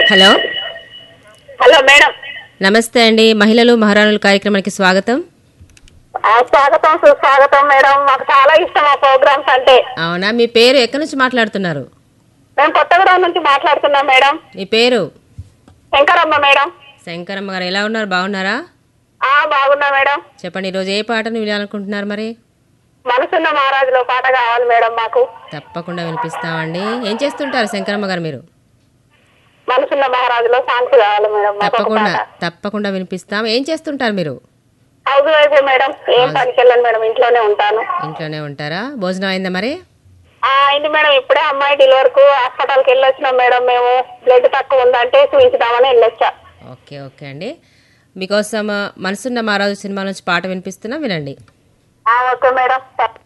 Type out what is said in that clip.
Hello hello madam నమస్తే అండి మహిళలు మహారాణుల కార్యక్రమానికి స్వాగతం ఆ, స్వాగతం సుస్వాగతం మేడం మాకు చాలా ఇష్టం ఆ ప్రోగ్రామ్స్ అంటే అవునా మీ పేరు ఎక్కడి నుంచి మాట్లాడుతున్నారు మేము కొత్తగూడెం నుంచి మాట్లాడుతున్నాం మేడం మీ పేరు శంకరమ్మ మేడం శంకరమ్మ గారు ఎలా ఉన్నారు బాగున్నారా ఆ బాగున్నా మేడం చెప్పండి ఈరోజు ఏ పాటను వినాలనుకుంటున్నారు మరి మనసున్న మహారాజులో పాట కావాలి మేడం మాకు తప్పకుండా వినిపిస్తామండి ఏం చేస్తుంటారు శంకరమ్మ గారు మీరు మనసున్న మహారాజులో సాంగ్స్ కావాలి మేడం మాకు ఒక తప్పకుండా పాట. తప్పకుండా వినిపిస్తాం ఏం చేస్తుంటారు మీరు హౌస్ వైఫ్ మేడం ఏం పనికి వెళ్ళను మేడం ఇంట్లోనే ఉంటాను ఇంట్లోనే ఉంటారా భోజనం అయిందా మరి ఆ, అయింది మేడం ఇప్పుడే అమ్మాయి డెలివరీ కు హాస్పిటల్కి వెళ్ళొచ్చినాం మేడం మేము బ్లడ్ తక్కువ ఉందంటే చూపించుదామని వెళ్ళొచ్చా ఓకే ఓకే అండి మీకోసం మనసున్న మారాజు సినిమా నుంచి పాట వినిపిస్తున్నా వినండి ఆ, ఓకే మేడం